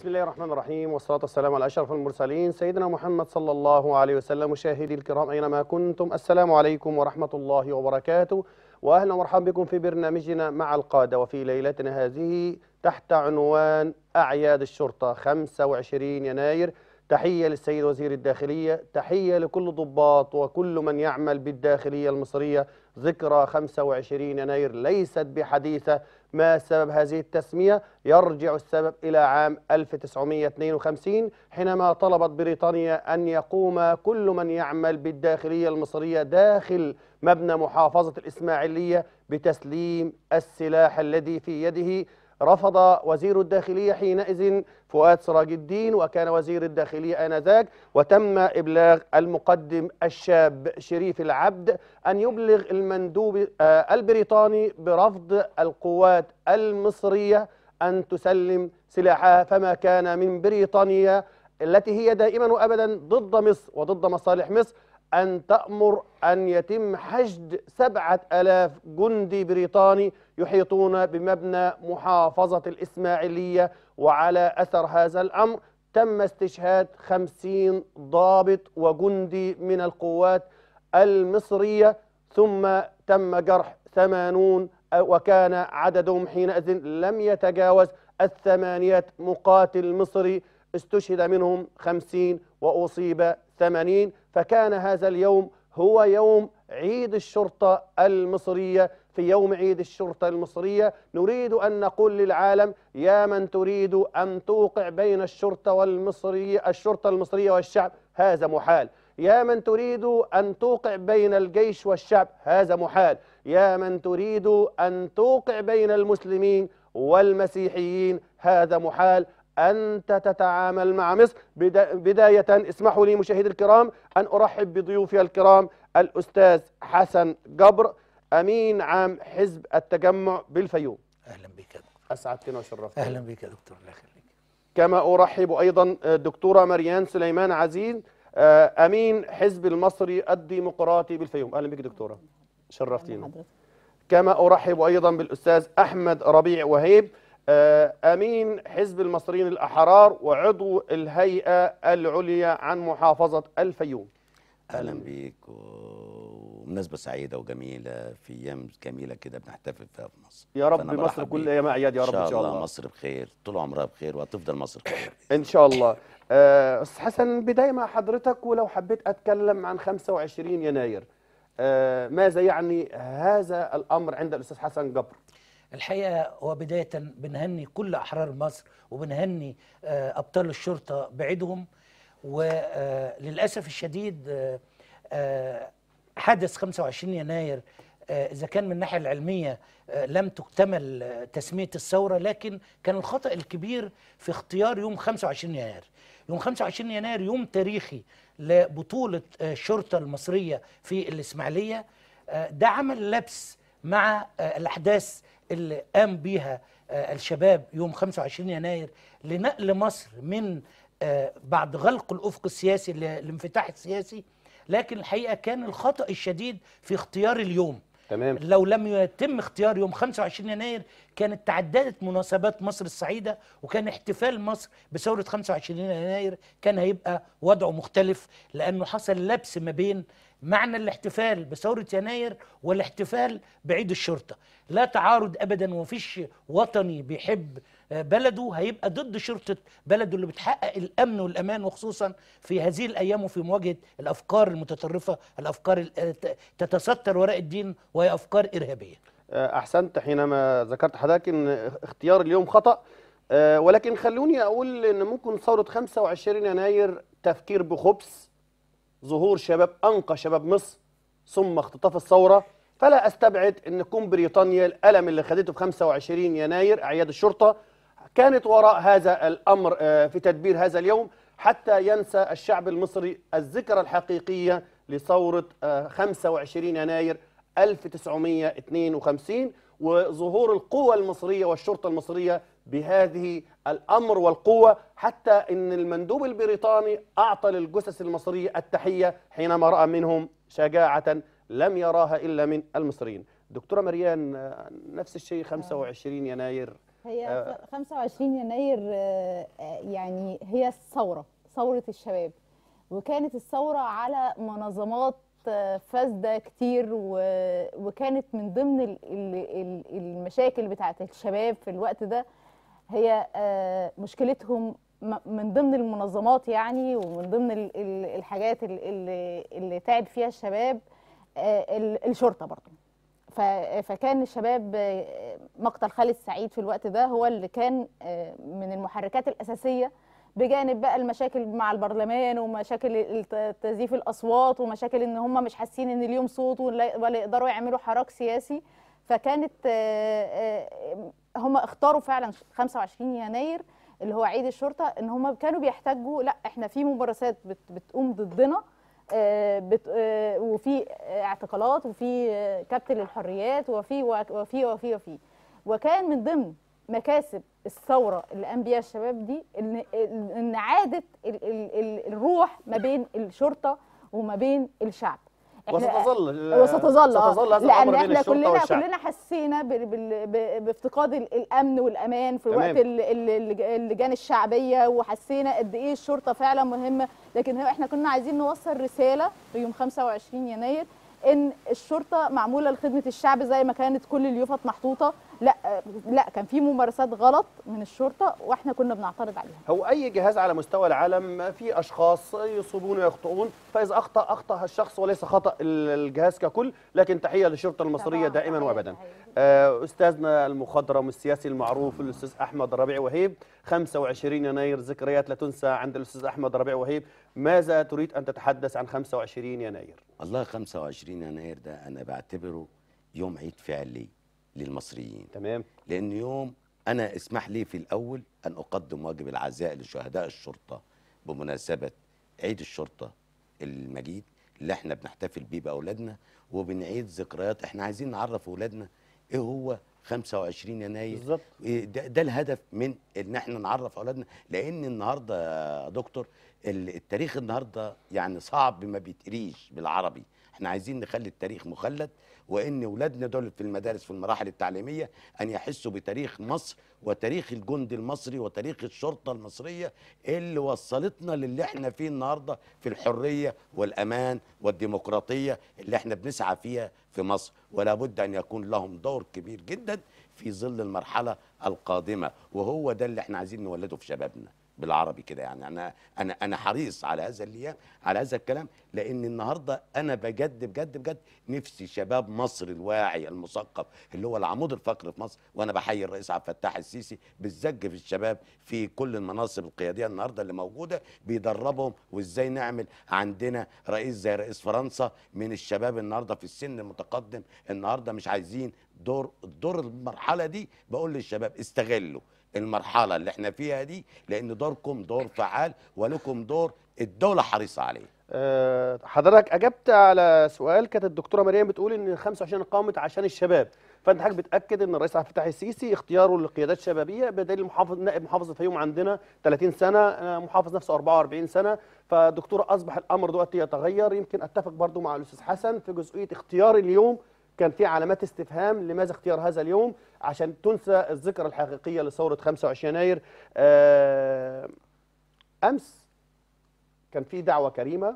بسم الله الرحمن الرحيم والصلاة والسلام على أشرف المرسلين سيدنا محمد صلى الله عليه وسلم مشاهدي الكرام أينما كنتم السلام عليكم ورحمة الله وبركاته وأهلا ومرحبا بكم في برنامجنا مع القادة وفي ليلتنا هذه تحت عنوان أعياد الشرطة 25 يناير تحية للسيد وزير الداخلية تحية لكل ضباط وكل من يعمل بالداخلية المصرية ذكرى 25 يناير ليست بحديثة ما سبب هذه التسمية يرجع السبب إلى عام 1952 حينما طلبت بريطانيا أن يقوم كل من يعمل بالداخلية المصرية داخل مبنى محافظة الإسماعيلية بتسليم السلاح الذي في يده رفض وزير الداخلية حينئذ فؤاد سراج الدين وكان وزير الداخلية آنذاك وتم إبلاغ المقدم الشاب شريف العبد أن يبلغ المندوب آه، البريطاني برفض القوات المصرية أن تسلم سلاحها فما كان من بريطانيا التي هي دائما وأبدا ضد مصر وضد مصالح مصر أن تأمر أن يتم حشد سبعة ألاف جندي بريطاني يحيطون بمبنى محافظة الإسماعيلية وعلى أثر هذا الأمر تم استشهاد خمسين ضابط وجندي من القوات المصرية ثم تم جرح ثمانون وكان عددهم حينئذ لم يتجاوز الثمانية مقاتل مصري استشهد منهم خمسين وأصيب ثمانين فكان هذا اليوم هو يوم عيد الشرطة المصرية في يوم عيد الشرطة المصرية نريد أن نقول للعالم يا من تريد أن توقع بين الشرطة والمصرية الشرطة المصرية والشعب هذا محال يا من تريد أن توقع بين الجيش والشعب هذا محال يا من تريد أن توقع بين المسلمين والمسيحيين هذا محال أنت تتعامل مع مصر بدا بداية اسمحوا لي مشاهدي الكرام أن أرحب بضيوفي الكرام الأستاذ حسن جبر أمين عام حزب التجمع بالفيوم اهلا بك يا دكتور أسعدتنا وشرفتنا اهلا بك يا دكتور الله يخليك كما أرحب أيضا الدكتورة مريان سليمان عزيز آه، أمين حزب المصري الديمقراطي بالفيوم أهلا بك دكتورة شرفتينا كما أرحب أيضا بالأستاذ أحمد ربيع وهيب آه، أمين حزب المصريين الأحرار وعضو الهيئة العليا عن محافظة الفيوم اهلا بيك ومناسبه سعيده وجميله في ايام جميله كده بنحتفل فيها في مصر يا رب فأنا مصر برحب كل بيك. أيام أعياد يا رب ان شاء الله مصر بخير طول عمرها بخير وهتفضل مصر بخير إن شاء الله آه، أستاذ حسن بداية مع حضرتك ولو حبيت أتكلم عن 25 يناير آه، ماذا يعني هذا الأمر عند الأستاذ حسن جبر الحقيقه هو بدايه بنهني كل احرار مصر وبنهني آه، ابطال الشرطه بعيدهم وللاسف الشديد آه، آه، حدث 25 يناير آه، اذا كان من الناحيه العلميه آه، لم تكتمل آه، تسميه الثوره لكن كان الخطا الكبير في اختيار يوم 25 يناير يوم 25 يناير يوم تاريخي لبطوله آه، الشرطه المصريه في الاسماعيليه آه، ده عمل لبس مع آه، الاحداث اللي قام بيها آه، الشباب يوم 25 يناير لنقل مصر من آه، بعد غلق الافق السياسي للانفتاح السياسي لكن الحقيقه كان الخطا الشديد في اختيار اليوم تمام لو لم يتم اختيار يوم 25 يناير كانت تعددت مناسبات مصر السعيدة وكان احتفال مصر بثورة 25 يناير كان هيبقى وضعه مختلف لأنه حصل لبس ما بين معنى الاحتفال بثورة يناير والاحتفال بعيد الشرطة لا تعارض أبدا ومفيش وطني بيحب آه، بلده هيبقى ضد شرطة بلده اللي بتحقق الأمن والأمان وخصوصا في هذه الأيام وفي مواجهة الأفكار المتطرفة الأفكار ال- آه، ت- تتستر وراء الدين وهي أفكار إرهابية آه، أحسنت حينما ذكرت حضرتك أن اختيار اليوم خطأ آه، ولكن خلوني أقول أن ممكن ثورة 25 يناير تفكير بخبث ظهور شباب أنقى شباب مصر ثم اختطاف الثورة فلا أستبعد أن تكون بريطانيا الألم اللي خدته في 25 يناير أعياد الشرطة كانت وراء هذا الأمر آه، في تدبير هذا اليوم حتى ينسى الشعب المصري الذكرى الحقيقية لثورة آه، 25 يناير 1952 وظهور القوة المصرية والشرطة المصرية بهذه الأمر والقوة حتى أن المندوب البريطاني أعطى للجثث المصرية التحية حينما رأى منهم شجاعة لم يراها إلا من المصريين دكتورة مريان آه، نفس الشيء 25 يناير هي آه. ف- 25 يناير آه، آه، يعني هي الثورة ثورة الشباب وكانت الثورة على منظمات آه، فاسدة كتير و- وكانت من ضمن ال- ال- ال- المشاكل بتاعت الشباب في الوقت ده هي آه، مشكلتهم م- من ضمن المنظمات يعني ومن ضمن ال- ال- الحاجات ال- اللي, اللي تعب فيها الشباب آه، ال- الشرطة برضه ف- فكان الشباب آه، مقتل خالد سعيد في الوقت ده هو اللي كان آه، من المحركات الأساسية بجانب بقى المشاكل مع البرلمان ومشاكل الت- تزييف الأصوات ومشاكل إن هم مش حاسين إن ليهم صوت ولا ولا يقدروا يعملوا حراك سياسي فكانت آه، آه، هم اختاروا فعلا 25 يناير اللي هو عيد الشرطة إن هم كانوا بيحتاجوا لا إحنا في ممارسات بت- بتقوم ضدنا آه، بت- آه، وفي آه، اعتقالات وفي آه، كبت للحريات وفي وفي وفي وفي وكان من ضمن مكاسب الثوره اللي قام بيها الشباب دي ان ان عادت ال- ال- ال- الروح ما بين الشرطه وما بين الشعب إحنا- وستظل وستظل آه. ستظل هذا لان الامر بين احنا الشرطه كلنا والشعب كلنا حسينا بال- بال- ب- بافتقاد ال- الامن والامان في تمام. الوقت ال- ال- الج- اللجان الشعبيه وحسينا قد ايه الشرطه فعلا مهمه لكن هو احنا كنا عايزين نوصل رساله في يوم 25 يناير ان الشرطه معموله لخدمه الشعب زي ما كانت كل اليوفط محطوطه لا لا كان في ممارسات غلط من الشرطه واحنا كنا بنعترض عليها هو اي جهاز على مستوى العالم في اشخاص يصيبون ويخطئون فاذا اخطا اخطا الشخص وليس خطا الجهاز ككل لكن تحيه للشرطه المصريه طبعاً، دائما تحية، وابدا تحية. آه، استاذنا المخضرم السياسي المعروف الاستاذ احمد ربيع وهيب 25 يناير ذكريات لا تنسى عند الاستاذ احمد ربيع وهيب ماذا تريد ان تتحدث عن 25 يناير والله 25 يناير ده انا بعتبره يوم عيد فعلي للمصريين تمام لان يوم انا اسمح لي في الاول ان اقدم واجب العزاء لشهداء الشرطه بمناسبه عيد الشرطه المجيد اللي احنا بنحتفل بيه باولادنا وبنعيد ذكريات احنا عايزين نعرف اولادنا ايه هو 25 يناير بالظبط إيه ده, ده الهدف من ان احنا نعرف اولادنا لان النهارده يا دكتور ال- التاريخ النهارده يعني صعب ما بيتقريش بالعربي احنا عايزين نخلي التاريخ مخلد وان اولادنا دول في المدارس في المراحل التعليميه ان يحسوا بتاريخ مصر وتاريخ الجند المصري وتاريخ الشرطه المصريه اللي وصلتنا للي احنا فيه النهارده في الحريه والامان والديمقراطيه اللي احنا بنسعى فيها في مصر ولا بد ان يكون لهم دور كبير جدا في ظل المرحله القادمه وهو ده اللي احنا عايزين نولده في شبابنا بالعربي كده يعني انا انا انا حريص على هذا الايام على هذا الكلام لان النهارده انا بجد بجد بجد نفسي شباب مصر الواعي المثقف اللي هو العمود الفقري في مصر وانا بحيي الرئيس عبد الفتاح السيسي بالزج في الشباب في كل المناصب القياديه النهارده اللي موجوده بيدربهم وازاي نعمل عندنا رئيس زي رئيس فرنسا من الشباب النهارده في السن المتقدم النهارده مش عايزين دور دور المرحله دي بقول للشباب استغلوا المرحله اللي احنا فيها دي لان دوركم دور فعال ولكم دور الدوله حريصه عليه آه، حضرتك اجبت على سؤال كانت الدكتوره مريم بتقول ان 25 قامت عشان الشباب فانت حضرتك بتاكد ان الرئيس عبد الفتاح السيسي اختياره للقيادات الشبابيه بدليل محافظ نائب محافظ الفيوم عندنا 30 سنه آه، محافظ نفسه 44 سنه فدكتوره اصبح الامر دلوقتي يتغير يمكن اتفق برضو مع الاستاذ حسن في جزئيه اختيار اليوم كان في علامات استفهام لماذا اختيار هذا اليوم عشان تنسى الذكرى الحقيقيه لثوره 25 يناير آه، امس كان في دعوه كريمه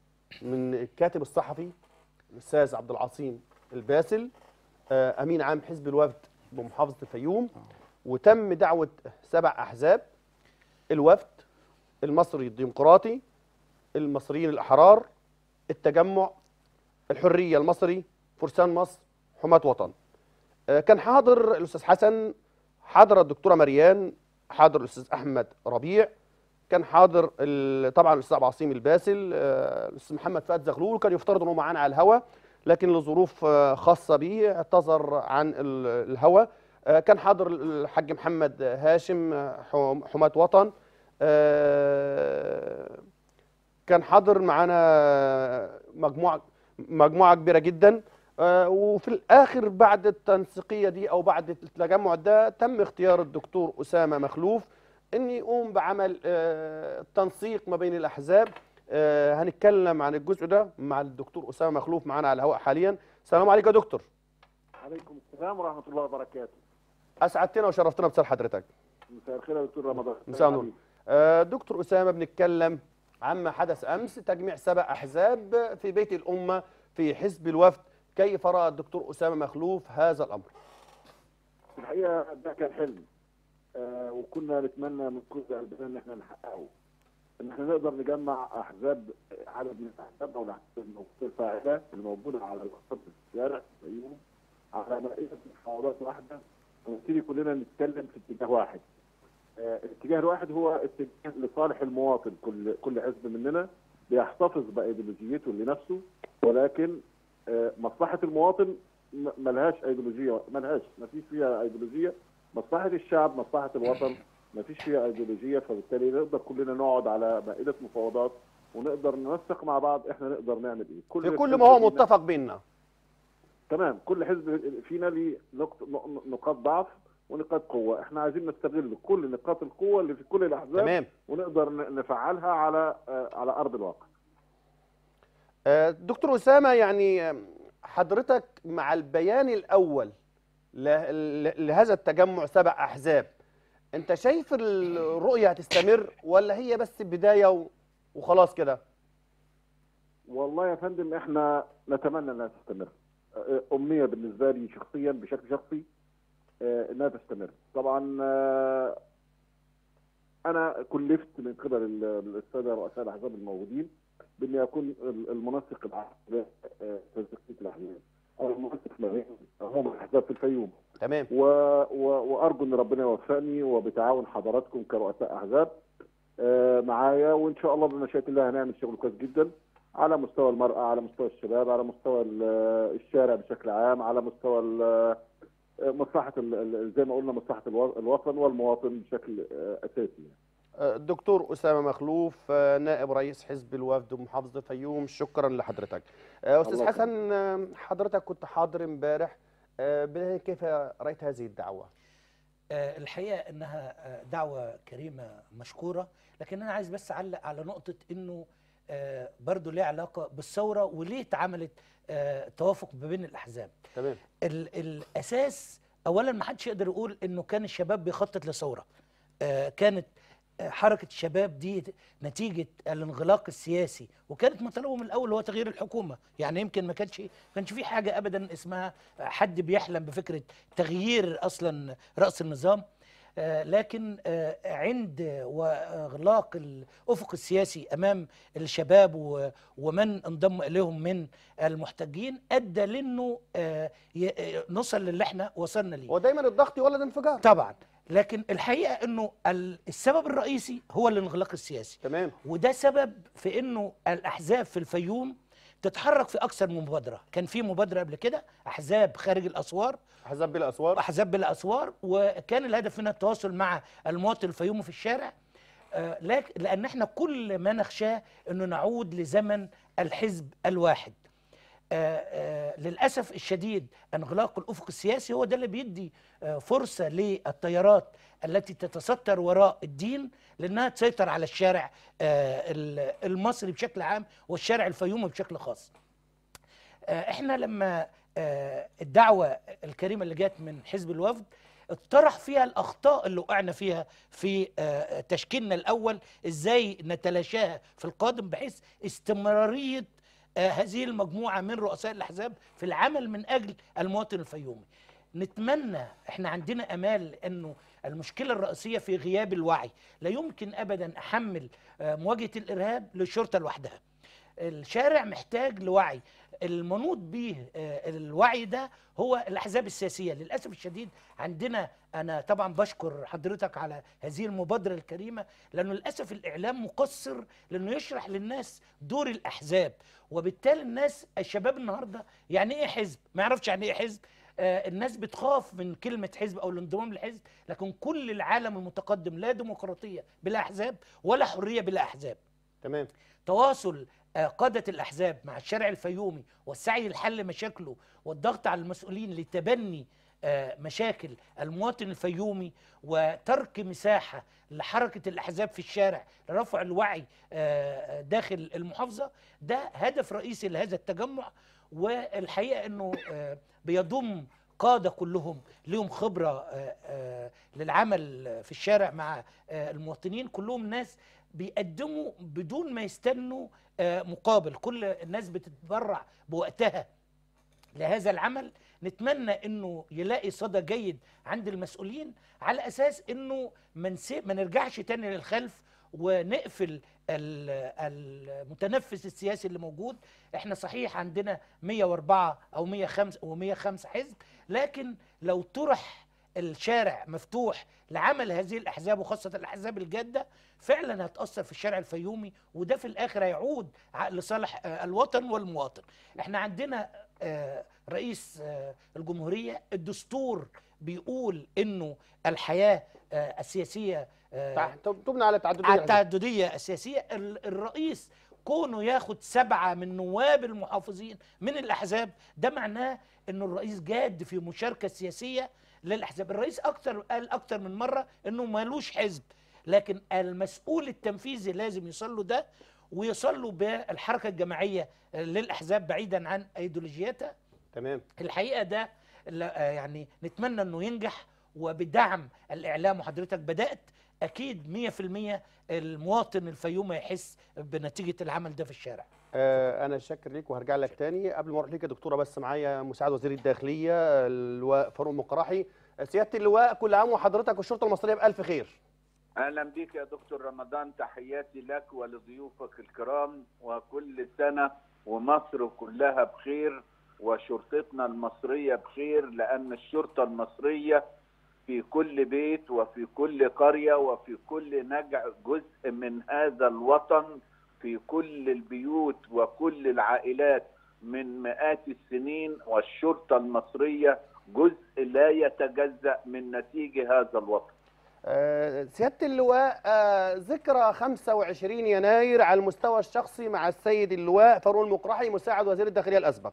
من الكاتب الصحفي الاستاذ عبد العظيم الباسل آه، امين عام حزب الوفد بمحافظه الفيوم وتم دعوه سبع احزاب الوفد المصري الديمقراطي المصريين الاحرار التجمع الحريه المصري فرسان مصر حماة وطن آه، كان حاضر الاستاذ حسن حاضر الدكتوره مريان حاضر الاستاذ احمد ربيع كان حاضر ال- طبعا الاستاذ عبد العظيم الباسل آه، الاستاذ محمد فؤاد زغلول كان يفترض انه معانا على الهواء لكن لظروف آه، خاصه به اعتذر عن ال- الهواء آه، كان حاضر الحاج محمد هاشم آه، حم- حماة وطن آه، كان حاضر معانا مجموعه مجموعه كبيره جدا آه، وفي الاخر بعد التنسيقيه دي او بعد التجمع ده تم اختيار الدكتور اسامه مخلوف ان يقوم بعمل آه، تنسيق ما بين الاحزاب آه، هنتكلم عن الجزء ده مع الدكتور اسامه مخلوف معانا على الهواء حاليا السلام عليكم يا دكتور عليكم السلام ورحمة الله وبركاته اسعدتنا وشرفتنا بسال حضرتك مساء الخير يا دكتور رمضان مساء النور آه، دكتور اسامه بنتكلم عما حدث امس تجميع سبع احزاب في بيت الامه في حزب الوفد كيف راى الدكتور اسامه مخلوف هذا الامر في الحقيقه ده كان حلم آه وكنا نتمنى من كل قلبنا ان احنا نحققه ان احنا نقدر نجمع احزاب عدد من الاحزاب او الاحزاب الموجوده الفاعله الموجوده على الخط الشارع زيهم على مائده محاولات واحده ونبتدي كلنا نتكلم في اتجاه واحد آه الاتجاه الواحد هو اتجاه لصالح المواطن كل كل حزب مننا بيحتفظ بايديولوجيته لنفسه ولكن آه مصلحه المواطن م- ملهاش ايديولوجيه ملهاش ما فيش فيها ايديولوجيه مصلحه الشعب مصلحه الوطن ما فيش فيها ايديولوجيه فبالتالي نقدر كلنا نقعد على مائده مفاوضات ونقدر ننسق مع بعض احنا نقدر نعمل ايه في كل حزب ما هو لينا- متفق بيننا تمام كل حزب فينا ليه نقط نق- نقاط ضعف ونقاط قوه احنا عايزين نستغل كل نقاط القوه اللي في كل الاحزاب تمام ونقدر ن- نفعلها على آه، على ارض الواقع آه، دكتور اسامه يعني آه، حضرتك مع البيان الاول له- ل- لهذا التجمع سبع احزاب انت شايف الرؤيه هتستمر ولا هي بس بدايه و- وخلاص كده والله يا فندم احنا نتمنى انها تستمر آه، امنيه بالنسبه لي شخصيا بشكل شخصي آه، انها تستمر طبعا آه، انا كلفت من قبل ال- الساده رؤساء الاحزاب الموجودين باني اكون ال- المنسق العام لتنسيقيه الاحزاب او المنسق ما بين عموم الاحزاب في الفيوم تمام و... و... وارجو ان ربنا يوفقني وبتعاون حضراتكم كرؤساء احزاب آه، معايا وان شاء الله بمشيئه الله هنعمل شغل كويس جدا على مستوى المراه على مستوى الشباب على مستوى ال- الشارع بشكل عام على مستوى ال- مصلحه ال- ال- زي ما قلنا مصلحه الو- الوطن والمواطن بشكل آه، اساسي يعني. آه، الدكتور اسامه مخلوف آه، نائب رئيس حزب الوفد محافظه الفيوم شكرا لحضرتك آه، استاذ الله حسن آه، حضرتك كنت حاضر امبارح آه، بداية كيف رايت هذه الدعوه آه، الحقيقه انها آه، دعوه كريمه مشكوره لكن انا عايز بس اعلق على نقطه انه آه، برضو ليه علاقه بالثوره وليه اتعملت آه، توافق ما بين الاحزاب تمام ال الاساس اولا ما حدش يقدر يقول انه كان الشباب بيخطط لثوره آه، كانت آه، حركه الشباب دي نتيجه الانغلاق السياسي وكانت مطلبه من الاول هو تغيير الحكومه يعني يمكن ما كانش ما كانش في حاجه ابدا اسمها حد بيحلم بفكره تغيير اصلا راس النظام آه، لكن آه، عند واغلاق الافق السياسي امام الشباب و- ومن انضم اليهم من المحتجين ادى لانه آه، ي- آه، نوصل للي احنا وصلنا ليه هو دايما الضغط يولد انفجار طبعا لكن الحقيقه انه ال- السبب الرئيسي هو الانغلاق السياسي تمام وده سبب في انه الاحزاب في الفيوم تتحرك في اكثر من مبادره كان في مبادره قبل كده احزاب خارج الاسوار احزاب بلا اسوار احزاب بلا اسوار وكان الهدف منها التواصل مع المواطن الفيومي في الشارع آه، لكن لان احنا كل ما نخشاه انه نعود لزمن الحزب الواحد آه، آه، للاسف الشديد انغلاق الافق السياسي هو ده اللي بيدي آه، فرصه للتيارات التي تتستر وراء الدين لانها تسيطر على الشارع آه، ال- المصري بشكل عام والشارع الفيومي بشكل خاص. آه، احنا لما آه، الدعوه الكريمه اللي جت من حزب الوفد اطرح فيها الاخطاء اللي وقعنا فيها في آه، تشكيلنا الاول ازاي نتلاشاها في القادم بحيث استمراريه آه، هذه المجموعه من رؤساء الاحزاب في العمل من اجل المواطن الفيومي نتمنى احنا عندنا امال انه المشكله الرئيسيه في غياب الوعي لا يمكن ابدا احمل آه، مواجهه الارهاب للشرطه لوحدها الشارع محتاج لوعي المنوط به آه، الوعي ده هو الاحزاب السياسيه للاسف الشديد عندنا انا طبعا بشكر حضرتك على هذه المبادره الكريمه لانه للاسف الاعلام مقصر لانه يشرح للناس دور الاحزاب وبالتالي الناس الشباب النهارده يعني ايه حزب ما يعرفش يعني ايه حزب آه، الناس بتخاف من كلمة حزب أو الانضمام لحزب لكن كل العالم المتقدم لا ديمقراطية بلا أحزاب ولا حرية بلا أحزاب تمام تواصل آه، قادة الأحزاب مع الشارع الفيومي والسعي لحل مشاكله والضغط على المسؤولين لتبني آه، مشاكل المواطن الفيومي وترك مساحة لحركة الأحزاب في الشارع لرفع الوعي آه، داخل المحافظة ده هدف رئيسي لهذا التجمع والحقيقة أنه آه، بيضم قاده كلهم ليهم خبره آه، آه، للعمل في الشارع مع آه، المواطنين كلهم ناس بيقدموا بدون ما يستنوا آه، مقابل كل الناس بتتبرع بوقتها لهذا العمل نتمنى انه يلاقي صدى جيد عند المسؤولين على اساس انه ما نسي- ما نرجعش تاني للخلف ونقفل ال- المتنفس السياسي اللي موجود احنا صحيح عندنا 104 او 105 و105 حزب لكن لو طرح الشارع مفتوح لعمل هذه الاحزاب وخاصه الاحزاب الجاده فعلا هتاثر في الشارع الفيومي وده في الاخر هيعود ع- لصالح آه، الوطن والمواطن احنا عندنا آه، رئيس آه، الجمهوريه الدستور بيقول انه الحياه آه، السياسيه آه، تع- تبنى على تعددية على الأحزاب. التعدديه السياسيه ال- الرئيس كونه ياخد سبعه من نواب المحافظين من الاحزاب ده معناه انه الرئيس جاد في مشاركه سياسيه للاحزاب الرئيس اكتر قال اكتر من مره انه مالوش حزب لكن المسؤول التنفيذي لازم يصل له ده ويصل له بالحركه الجماعيه للاحزاب بعيدا عن ايديولوجياتها تمام الحقيقه ده لا- آه يعني نتمنى انه ينجح وبدعم الاعلام وحضرتك بدات اكيد 100% المواطن الفيومي يحس بنتيجه العمل ده في الشارع آه، انا شاكر ليك وهرجع لك تاني قبل ما اروح ليك يا دكتوره بس معايا مساعد وزير الداخليه اللواء فاروق مقراحي سياده اللواء كل عام وحضرتك والشرطه المصريه بالف خير اهلا بك يا دكتور رمضان تحياتي لك ولضيوفك الكرام وكل سنه ومصر كلها بخير وشرطتنا المصريه بخير لان الشرطه المصريه في كل بيت وفي كل قريه وفي كل نجع جزء من هذا الوطن في كل البيوت وكل العائلات من مئات السنين والشرطه المصريه جزء لا يتجزا من نسيج هذا الوطن آه، سياده اللواء آه، ذكرى 25 يناير على المستوى الشخصي مع السيد اللواء فاروق المقراحي مساعد وزير الداخليه الاسبق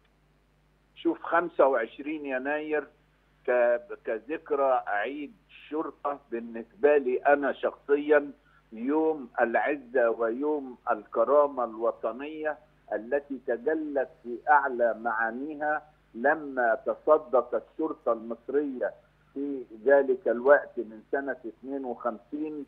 شوف 25 يناير ك- كذكرى عيد الشرطة بالنسبة لي أنا شخصيا يوم العزة ويوم الكرامة الوطنية التي تجلت في أعلى معانيها لما تصدت الشرطة المصرية في ذلك الوقت من سنة 52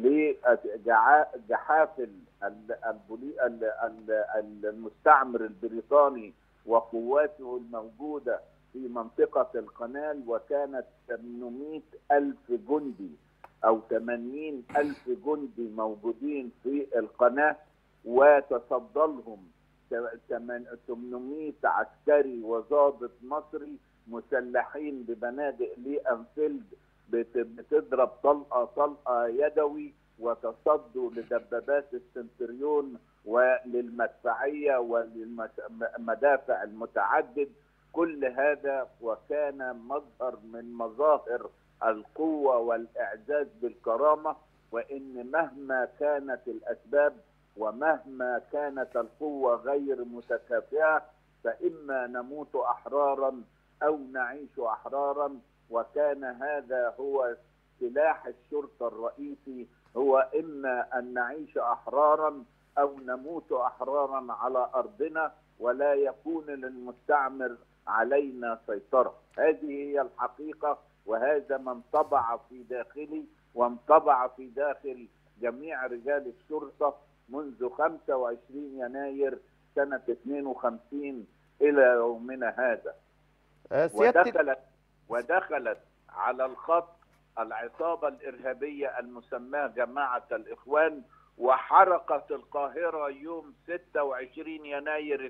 لجحافل ال- البولي- ال- ال- المستعمر البريطاني وقواته الموجودة في منطقة القنال وكانت 800 ألف جندي أو 80 ألف جندي موجودين في القناة وتصدى لهم 800 عسكري وضابط مصري مسلحين ببنادق لي أنفيلد بت- بتضرب طلقة طلقة يدوي وتصدوا لدبابات السنتريون وللمدفعية وللمدافع المتعدد كل هذا وكان مظهر من مظاهر القوة والإعزاز بالكرامة وإن مهما كانت الأسباب ومهما كانت القوة غير متكافئة فإما نموت أحرارا أو نعيش أحرارا وكان هذا هو سلاح الشرطة الرئيسي هو إما أن نعيش أحرارا أو نموت أحرارا على أرضنا ولا يكون للمستعمر علينا سيطرة هذه هي الحقيقة وهذا ما انطبع في داخلي وانطبع في داخل جميع رجال الشرطة منذ 25 يناير سنة 52 إلى يومنا هذا آه، سياده ودخلت ودخلت على الخط العصابة الإرهابية المسماة جماعة الإخوان وحرقت القاهرة يوم 26 يناير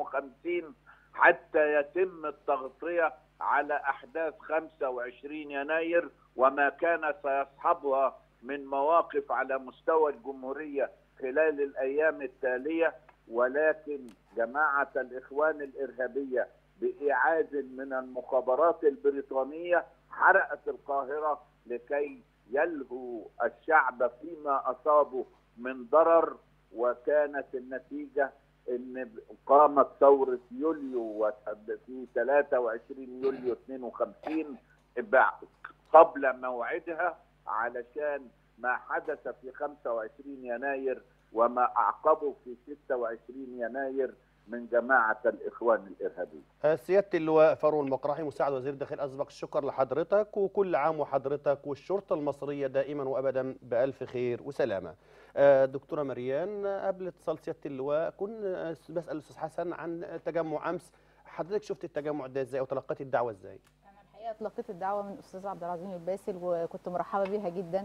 52 حتى يتم التغطية على أحداث 25 يناير وما كان سيصحبها من مواقف على مستوى الجمهورية خلال الأيام التالية ولكن جماعة الإخوان الإرهابية بإعاز من المخابرات البريطانية حرقت القاهرة لكي يلهوا الشعب فيما أصابه من ضرر وكانت النتيجة ان قامت ثورة يوليو في 23 يوليو 52 بع- قبل موعدها علشان ما حدث في 25 يناير وما أعقبه في 26 يناير من جماعه الاخوان الارهابيين آه، سيادة اللواء فاروق المقراحي مساعد وزير الداخل أسبق الشكر لحضرتك وكل عام وحضرتك والشرطة المصرية دائما وأبدا بألف خير وسلامة آه، دكتورة مريان آه، قبل اتصال سيادة اللواء كنا آه، بسأل الأستاذ حسن عن تجمع أمس حضرتك شفت التجمع ده إزاي وتلقيت الدعوة إزاي؟ انا الحقيقه تلقيت الدعوه من الاستاذ عبد العظيم الباسل وكنت مرحبه بيها جدا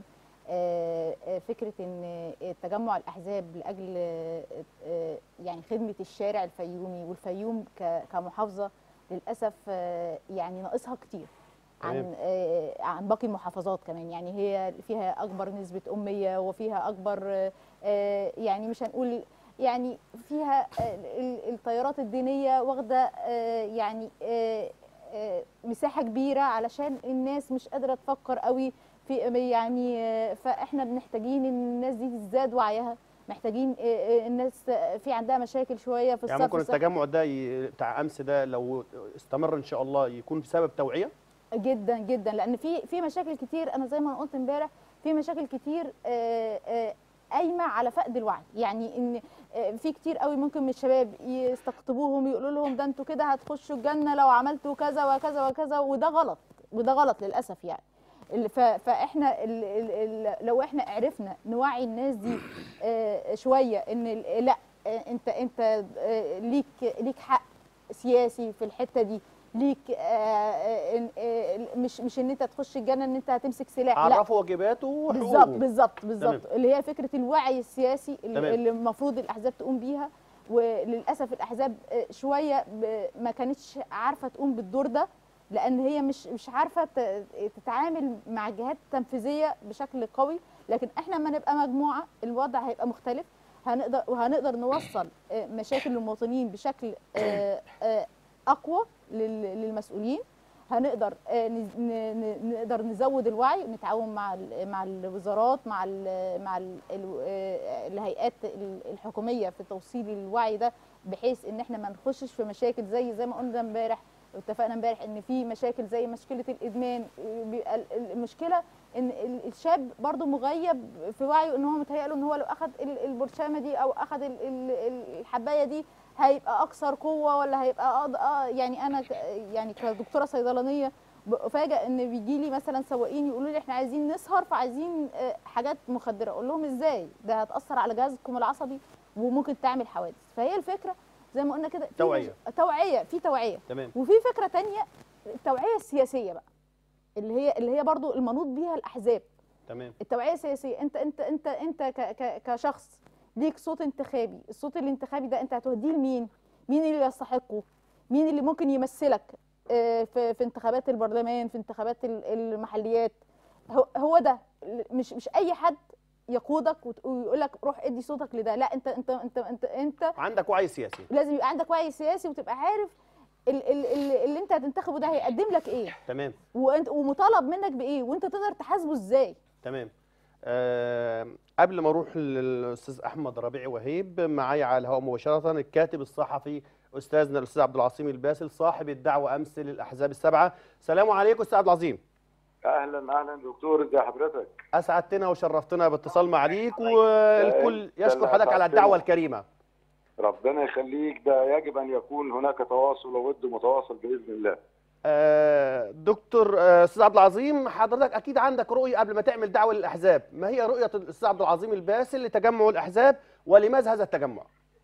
آه، آه، فكره ان تجمع الاحزاب لاجل آه، آه، يعني خدمه الشارع الفيومي والفيوم ك- كمحافظه للاسف آه، يعني ناقصها كتير تمام. عن آه، عن باقي المحافظات كمان يعني هي فيها اكبر نسبه اميه وفيها اكبر آه، آه، يعني مش هنقول يعني فيها آه، ال- التيارات الدينيه واخده آه، يعني آه، آه، مساحه كبيره علشان الناس مش قادره تفكر قوي في يعني آه، فاحنا محتاجين ان الناس دي تزداد وعيها محتاجين آه، آه، الناس آه، في عندها مشاكل شويه في يعني الصف ممكن الصحي. التجمع ده ي- بتاع أمس ده لو استمر إن شاء الله يكون بسبب توعية؟ جدا جدا لان في في مشاكل كتير انا زي ما أنا قلت امبارح في مشاكل كتير آه، آه، قايمه على فقد الوعي يعني ان آه، في كتير قوي ممكن من الشباب يستقطبوهم يقولوا لهم ده انتوا كده هتخشوا الجنه لو عملتوا كذا وكذا وكذا وده غلط وده غلط للاسف يعني ال- ف- فاحنا ال ال ال لو احنا عرفنا نوعي الناس دي آه، شويه ان ال- لا آه، انت انت آه، ليك ليك حق سياسي في الحته دي ليك آه، آه، إن- آه، مش مش ان انت تخش الجنه ان انت هتمسك سلاح لا عرفوا واجباته وحقوقه بالظبط بالظبط بالظبط تمام. اللي هي فكره الوعي السياسي اللي تمام. اللي المفروض الاحزاب تقوم بيها وللاسف الاحزاب آه، شويه ب- ما كانتش عارفه تقوم بالدور ده لان هي مش مش عارفه ت- تتعامل مع الجهات التنفيذيه بشكل قوي لكن احنا لما نبقى مجموعه الوضع هيبقى مختلف هنقدر وهنقدر نوصل آه، مشاكل المواطنين بشكل آه، آه، اقوى لل- للمسؤولين هنقدر آه، نز- ن- ن- نقدر نزود الوعي ونتعاون مع ال- مع الوزارات مع ال مع ال ال- آه، الهيئات ال- الحكوميه في توصيل الوعي ده بحيث ان احنا ما نخشش في مشاكل زي زي ما قلنا امبارح اتفقنا امبارح ان في مشاكل زي مشكله الادمان آه، بيبقى ال- المشكله ان ال- الشاب برضو مغيب في وعيه ان هو متهيأ له ان هو لو اخذ ال- البرشامه دي او اخذ ال- ال- الحبايه دي هيبقى اكثر قوه ولا هيبقى أض... آه يعني انا ك... يعني كدكتوره صيدلانيه بفاجئ ان بيجي لي مثلا سواقين يقولوا لي احنا عايزين نسهر فعايزين آه، حاجات مخدره اقول لهم ازاي ده هتاثر على جهازكم العصبي وممكن تعمل حوادث فهي الفكره زي ما قلنا كده في توعية. مش- توعيه في توعيه تمام وفي فكره تانية التوعيه السياسيه بقى اللي هي اللي هي برضو المنوط بيها الاحزاب تمام التوعيه السياسيه انت انت انت انت ك ك كشخص ليك صوت انتخابي الصوت الانتخابي ده انت هتوديه لمين مين اللي يستحقه مين اللي ممكن يمثلك آه، في في انتخابات البرلمان في انتخابات ال- المحليات هو- هو ده مش مش اي حد يقودك وت- ويقول لك روح ادي صوتك لده لا انت انت انت انت انت عندك وعي سياسي لازم يبقى عندك وعي سياسي وتبقى عارف ال- ال- ال- اللي انت هتنتخبه ده هيقدم لك ايه تمام وانت ومطالب منك بايه وانت تقدر تحاسبه ازاي تمام أه قبل ما اروح للاستاذ احمد ربيع وهيب معايا على الهواء مباشره الكاتب الصحفي استاذنا الاستاذ عبد العظيم الباسل صاحب الدعوه امس للاحزاب السبعه السلام عليكم استاذ عبد العظيم اهلا اهلا دكتور ازي حضرتك اسعدتنا وشرفتنا باتصال معاليك والكل ده يشكر اللي حضرتك على الدعوه أسعدتنا. الكريمه ربنا يخليك ده يجب ان يكون هناك تواصل وود متواصل باذن الله آه، دكتور آه، استاذ عبد العظيم حضرتك اكيد عندك رؤيه قبل ما تعمل دعوه للاحزاب ما هي رؤيه الاستاذ عبد العظيم الباسل لتجمع الاحزاب ولماذا هذا التجمع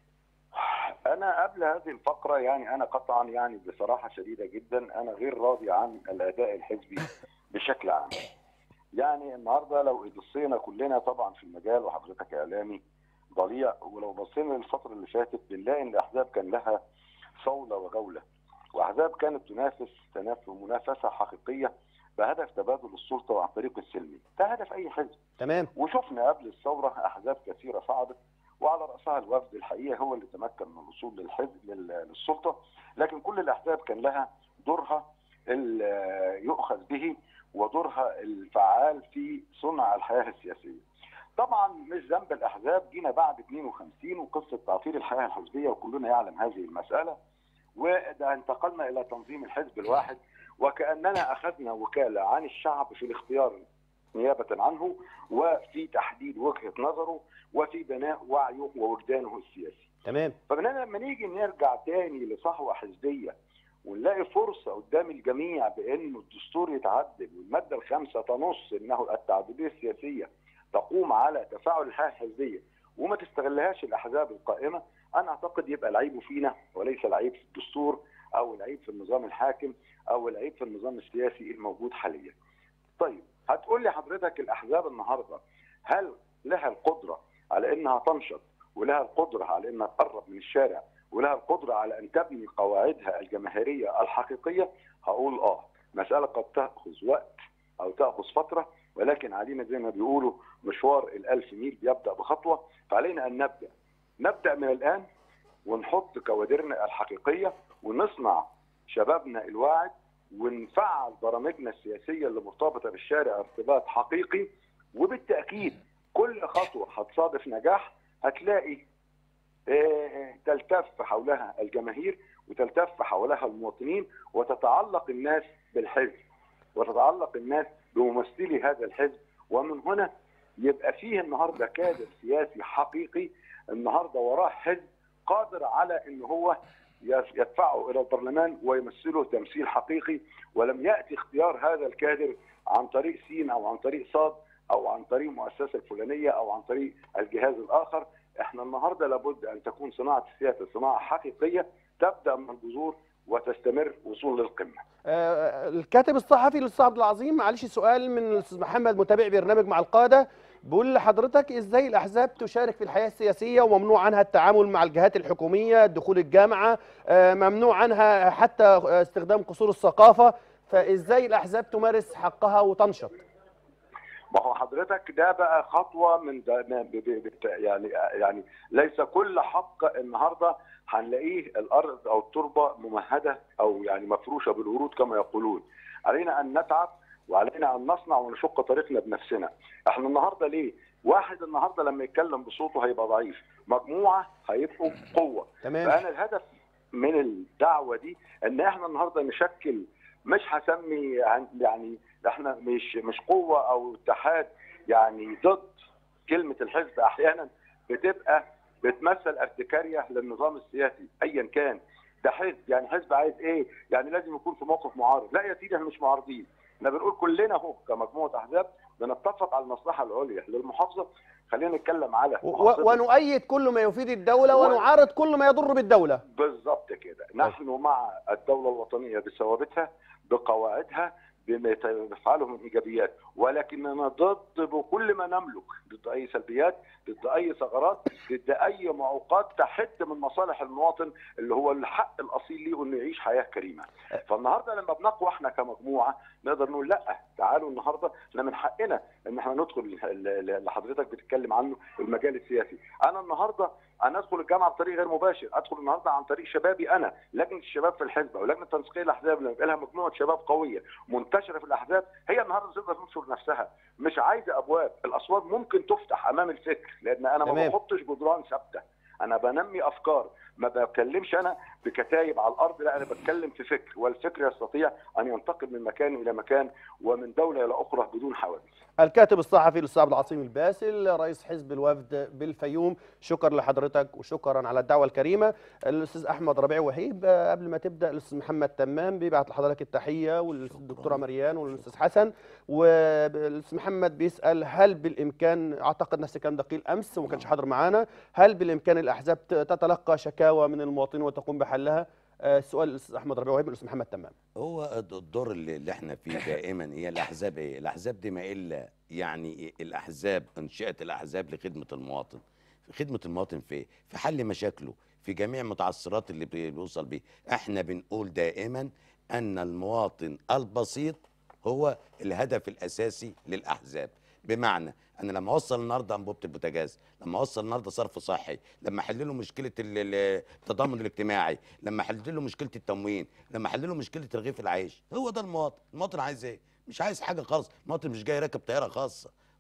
انا قبل هذه الفقره يعني انا قطعا يعني بصراحه شديده جدا انا غير راضي عن الاداء الحزبي بشكل عام يعني النهارده لو بصينا كلنا طبعا في المجال وحضرتك اعلامي ضليع ولو بصينا للفتره اللي فاتت بنلاقي ان الاحزاب كان لها صوله وجوله واحزاب كانت تنافس تنافس منافسه حقيقيه بهدف تبادل السلطه عن طريق السلمي ده هدف اي حزب تمام وشفنا قبل الثوره احزاب كثيره صعدت وعلى راسها الوفد الحقيقه هو اللي تمكن من الوصول للحزب لل- للسلطه لكن كل الاحزاب كان لها دورها ال- يؤخذ به ودورها الفعال في صنع الحياه السياسيه. طبعا مش ذنب الاحزاب جينا بعد 52 وقصه تعطيل الحياه الحزبيه وكلنا يعلم هذه المساله وده انتقلنا الى تنظيم الحزب الواحد وكاننا اخذنا وكاله عن الشعب في الاختيار نيابه عنه وفي تحديد وجهه نظره وفي بناء وعيه ووجدانه السياسي. تمام فمن هنا لما نيجي نرجع تاني لصحوه حزبيه ونلاقي فرصه قدام الجميع بانه الدستور يتعدل والماده الخامسه تنص انه التعدديه السياسيه تقوم على تفاعل الحياه الحزبيه وما تستغلهاش الاحزاب القائمه انا اعتقد يبقى العيب فينا وليس العيب في الدستور او العيب في النظام الحاكم او العيب في النظام السياسي الموجود حاليا. طيب هتقول لي حضرتك الاحزاب النهارده هل لها القدره على انها تنشط ولها القدره على انها تقرب من الشارع ولها القدره على ان تبني قواعدها الجماهيريه الحقيقيه هقول اه مساله قد تاخذ وقت او تاخذ فتره ولكن علينا زي ما بيقولوا مشوار الألف ميل بيبدا بخطوه فعلينا ان نبدا نبدا من الان ونحط كوادرنا الحقيقيه ونصنع شبابنا الواعد ونفعل برامجنا السياسيه اللي مرتبطه بالشارع ارتباط حقيقي وبالتاكيد كل خطوه هتصادف نجاح هتلاقي آه، تلتف حولها الجماهير وتلتف حولها المواطنين وتتعلق الناس بالحزب وتتعلق الناس بممثلي هذا الحزب ومن هنا يبقى فيه النهارده كادر سياسي حقيقي النهارده وراه حزب قادر على ان هو يدفعه الى البرلمان ويمثله تمثيل حقيقي ولم ياتي اختيار هذا الكادر عن طريق سين او عن طريق صاد او عن طريق المؤسسه الفلانيه او عن طريق الجهاز الاخر احنا النهارده لابد ان تكون صناعه السياسه صناعه حقيقيه تبدا من الجذور وتستمر وصول للقمه. آه، الكاتب الصحفي الاستاذ عبد العظيم معلش سؤال من الاستاذ محمد متابع برنامج مع القاده بيقول لحضرتك ازاي الاحزاب تشارك في الحياه السياسيه وممنوع عنها التعامل مع الجهات الحكوميه دخول الجامعه آه، ممنوع عنها حتى استخدام قصور الثقافه فازاي الاحزاب تمارس حقها وتنشط ما هو حضرتك ده بقى خطوه من ده ب- ب- بت- يعني يعني ليس كل حق النهارده هنلاقيه الارض او التربه ممهده او يعني مفروشه بالورود كما يقولون علينا ان نتعب وعلينا ان نصنع ونشق طريقنا بنفسنا احنا النهارده ليه واحد النهارده لما يتكلم بصوته هيبقى ضعيف مجموعه هيبقوا قوه تمام فانا الهدف من الدعوه دي ان احنا النهارده نشكل مش هسمي عن- يعني احنا مش مش قوه او اتحاد يعني ضد كلمه الحزب احيانا بتبقى بتمثل ارتكاريه للنظام السياسي ايا كان ده حزب يعني حزب عايز ايه؟ يعني لازم يكون في موقف معارض، لا يا سيدي احنا مش معارضين، احنا بنقول كلنا اهو كمجموعه احزاب بنتفق على المصلحه العليا للمحافظه خلينا نتكلم على و- محافظة ونؤيد كل ما يفيد الدوله و- ونعارض كل ما يضر بالدوله بالظبط كده نحن مع الدولة الوطنية بثوابتها بقواعدها بما تفعله من ايجابيات ولكننا ضد بكل ما نملك ضد اي سلبيات ضد اي ثغرات ضد اي معوقات تحد من مصالح المواطن اللي هو الحق الاصيل ليه انه يعيش حياه كريمه فالنهارده لما بنقوى احنا كمجموعه نقدر نقول لا تعالوا النهارده احنا من حقنا ان احنا ندخل ال- ال- اللي حضرتك بتتكلم عنه المجال السياسي انا النهارده انا ادخل الجامعه بطريق غير مباشر ادخل النهارده عن طريق شبابي انا لجنه الشباب في الحزب او لجنه تنسيقيه الاحزاب لما يبقى لها مجموعه شباب قويه منتشره في الاحزاب هي النهارده تقدر تنشر نفسها مش عايزه ابواب الاسوار ممكن تفتح امام الفكر لان انا ما تمام. بحطش جدران ثابته انا بنمي افكار ما بتكلمش انا بكتايب على الارض لا انا بتكلم في فكر والفكر يستطيع ان ينتقل من مكان الى مكان ومن دوله الى اخرى بدون حوادث الكاتب الصحفي الاستاذ عبد العظيم الباسل رئيس حزب الوفد بالفيوم شكرا لحضرتك وشكرا على الدعوه الكريمه الاستاذ احمد ربيع وهيب آه، قبل ما تبدا الاستاذ محمد تمام بيبعت لحضرتك التحيه والدكتوره مريان والاستاذ حسن والاستاذ محمد بيسال هل بالامكان اعتقد نفس الكلام ده قيل امس وما كانش حاضر معانا هل بالامكان الاحزاب ت- تتلقى شكاوى من المواطنين وتقوم بحلها آه، سؤال الاستاذ احمد ربيع وهيب والاستاذ محمد تمام هو الد- الدور اللي اللي احنا فيه دائما هي الاحزاب ايه؟ الاحزاب دي ما الا يعني إيه؟ الاحزاب انشئت الاحزاب لخدمه المواطن. في خدمه المواطن في إيه؟ في حل مشاكله في جميع متعثرات اللي بي- بيوصل بيه. احنا بنقول دائما ان المواطن البسيط هو الهدف الاساسي للاحزاب. بمعنى انا لما اوصل النهارده انبوبه البوتاجاز لما اوصل النهارده صرف صحي لما احل له مشكله ال- ال- التضامن الاجتماعي لما احل له مشكله التموين لما احل له مشكله رغيف العيش هو ده المواطن المواطن عايز ايه مش عايز حاجه خالص المواطن مش جاي راكب طياره خاصه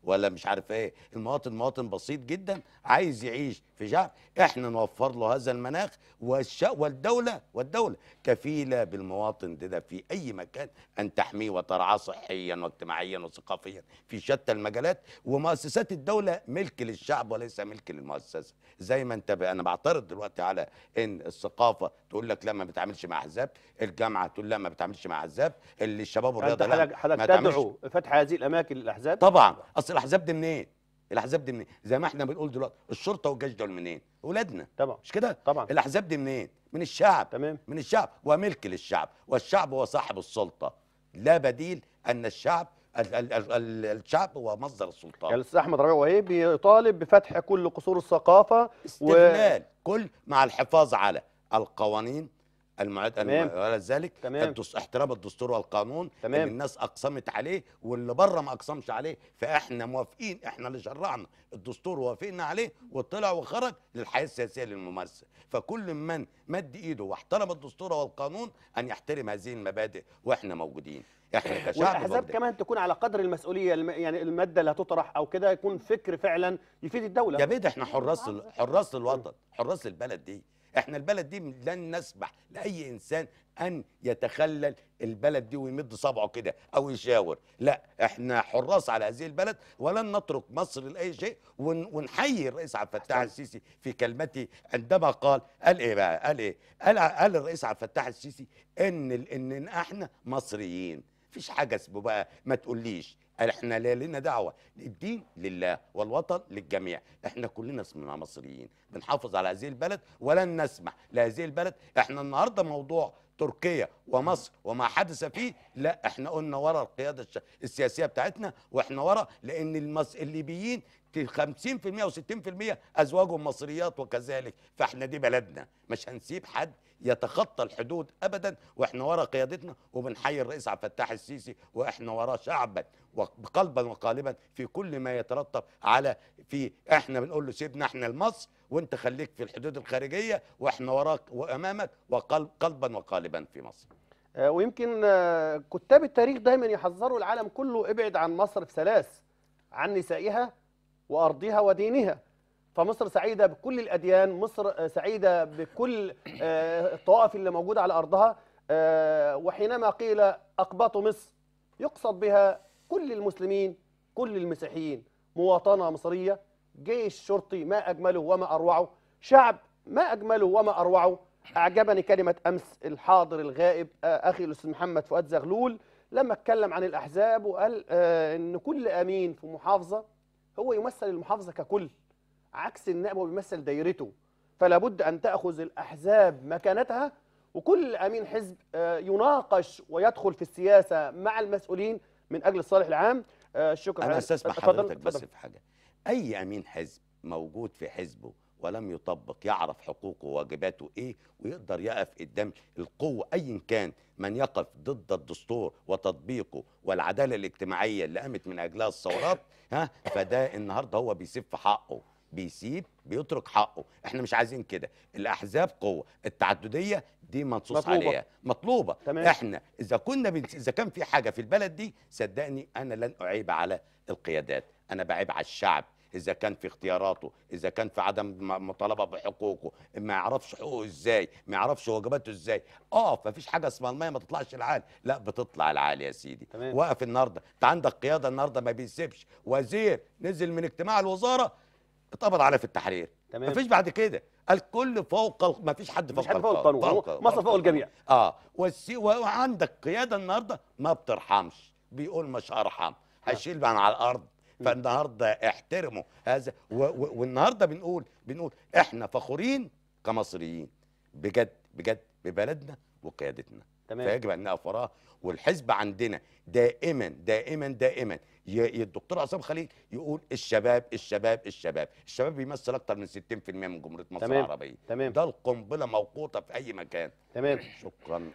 ولا مش عارف ايه المواطن مواطن بسيط جدا عايز يعيش في شعب احنا نوفر له هذا المناخ والش... والدوله والدوله كفيله بالمواطن ده, ده في اي مكان ان تحميه وترعاه صحيا واجتماعيا وثقافيا في شتى المجالات ومؤسسات الدوله ملك للشعب وليس ملك للمؤسسه زي ما انت ب... انا بعترض دلوقتي على ان الثقافه تقول لك لا ما بتعملش مع احزاب الجامعه تقول لا ما بتعملش مع احزاب اللي الشباب انت والرياضه لا حضرتك ما حضرتك تعملش تدعو فتح هذه الاماكن للاحزاب طبعا اصل الاحزاب دي منين الاحزاب دي منين زي ما احنا بنقول دلوقتي الشرطه والجيش دول منين اولادنا طبعا مش كده طبعا الاحزاب دي منين من الشعب تمام من الشعب وملك للشعب والشعب هو صاحب السلطه لا بديل ان الشعب ال ال ال ال الشعب هو مصدر يعني السلطان الاستاذ احمد ربيع وهي بيطالب بفتح كل قصور الثقافه استغلال كل مع الحفاظ على القوانين المعد تمام. الم- ولا ذلك تمام. الدس- احترام الدستور والقانون تمام. اللي الناس اقسمت عليه واللي بره ما اقسمش عليه فاحنا موافقين احنا اللي شرعنا الدستور ووافقنا عليه وطلع وخرج للحياه السياسيه للممارسه فكل من مد ايده واحترم الدستور والقانون ان يحترم هذه المبادئ واحنا موجودين احنا كشعب والاحزاب موجودين. كمان تكون على قدر المسؤوليه الم... يعني الماده اللي هتطرح او كده يكون فكر فعلا يفيد الدوله يا بيت احنا حراس ال- حراس الوطن حراس البلد دي احنا البلد دي لن نسمح لاي انسان ان يتخلل البلد دي ويمد صبعه كده او يشاور لا احنا حراس على هذه البلد ولن نترك مصر لاي شيء ون- ونحيي الرئيس عبد الفتاح السيسي في كلمته عندما قال قال ايه بقى قال ايه قال قال الرئيس عبد الفتاح السيسي ان ال- ان احنا مصريين مفيش حاجه اسمه بقى ما تقوليش قال احنا لا لنا دعوه الدين لله والوطن للجميع احنا كلنا اسمنا مصريين بنحافظ على هذه البلد ولن نسمح لهذه البلد احنا النهارده موضوع تركيا ومصر وما حدث فيه لا احنا قلنا ورا القياده الش- السياسيه بتاعتنا واحنا ورا لان المص... الليبيين ت- 50% و60% ازواجهم مصريات وكذلك فاحنا دي بلدنا مش هنسيب حد يتخطى الحدود ابدا واحنا ورا قيادتنا وبنحيي الرئيس عبد الفتاح السيسي واحنا وراه شعبا وقلبا وقالبا في كل ما يترتب على في احنا بنقول له سيبنا احنا لمصر وانت خليك في الحدود الخارجيه واحنا وراك وامامك وقلب قلبا وقالبا في مصر آه، ويمكن آه، كتاب التاريخ دايما يحذروا العالم كله ابعد عن مصر في ثلاث عن نسائها وارضها ودينها فمصر سعيده بكل الاديان مصر آه، سعيده بكل آه، الطوائف اللي موجوده على ارضها آه، وحينما قيل اقباط مصر يقصد بها كل المسلمين كل المسيحيين مواطنه مصريه جيش شرطي ما اجمله وما اروعه شعب ما اجمله وما اروعه اعجبني كلمه امس الحاضر الغائب آه، اخي الاستاذ محمد فؤاد زغلول لما اتكلم عن الاحزاب وقال آه، ان كل امين في محافظه هو يمثل المحافظه ككل عكس النائب هو بيمثل دايرته فلا بد ان تاخذ الاحزاب مكانتها وكل امين حزب آه، يناقش ويدخل في السياسه مع المسؤولين من اجل الصالح العام آه، شكرا انا استسمح اتفضل، حضرتك بس اتفضل. في حاجه اي امين حزب موجود في حزبه ولم يطبق يعرف حقوقه وواجباته ايه ويقدر يقف قدام القوه ايا كان من يقف ضد الدستور وتطبيقه والعداله الاجتماعيه اللي قامت من اجلها الثورات ها فده النهارده هو بيسيب في حقه بيسيب بيترك حقه احنا مش عايزين كده الاحزاب قوه التعدديه دي منصوص مطلوبة. عليها مطلوبه تمام. احنا اذا كنا بنس... اذا كان في حاجه في البلد دي صدقني انا لن اعيب على القيادات انا بعيب على الشعب اذا كان في اختياراته اذا كان في عدم م- مطالبه بحقوقه ما يعرفش حقوقه ازاي ما يعرفش واجباته ازاي اه مفيش حاجه اسمها الميه ما تطلعش العالي لا بتطلع العالي يا سيدي تمام. وقف النهارده انت عندك قياده النهارده ما بيسيبش وزير نزل من اجتماع الوزاره اتقبض عليه في التحرير تمام. مفيش بعد كده الكل فوق ال- مفيش حد فوق مفيش حد فوق القانون. هو مصر فوق الجميع. اه والسي وعندك قياده النهارده ما بترحمش بيقول مش هرحم هشيل من على الارض فالنهارده احترموا هذا و و والنهارده بنقول بنقول احنا فخورين كمصريين بجد بجد ببلدنا وقيادتنا تمام. فيجب ان نقف وراها والحزب عندنا دائما دائما دائما ي- ي- الدكتور عصام خليل يقول الشباب الشباب الشباب الشباب بيمثل اكتر من 60% من جمهوريه مصر تمام. العربيه تمام. ده القنبله موقوته في اي مكان تمام شكرا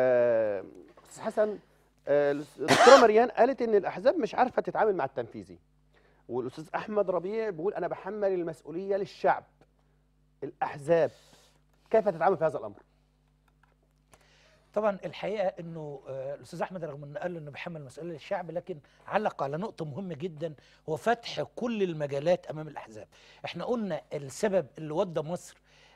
آه، استاذ حسن آه، الدكتوره مريان قالت ان الاحزاب مش عارفه تتعامل مع التنفيذي والاستاذ احمد ربيع بيقول انا بحمل المسؤوليه للشعب الاحزاب كيف تتعامل في هذا الامر طبعا الحقيقه انه آه، الاستاذ احمد رغم انه قال انه بيحمل مسؤوليه للشعب لكن علق على نقطه مهمه جدا هو فتح كل المجالات امام الاحزاب احنا قلنا السبب اللي ودى مصر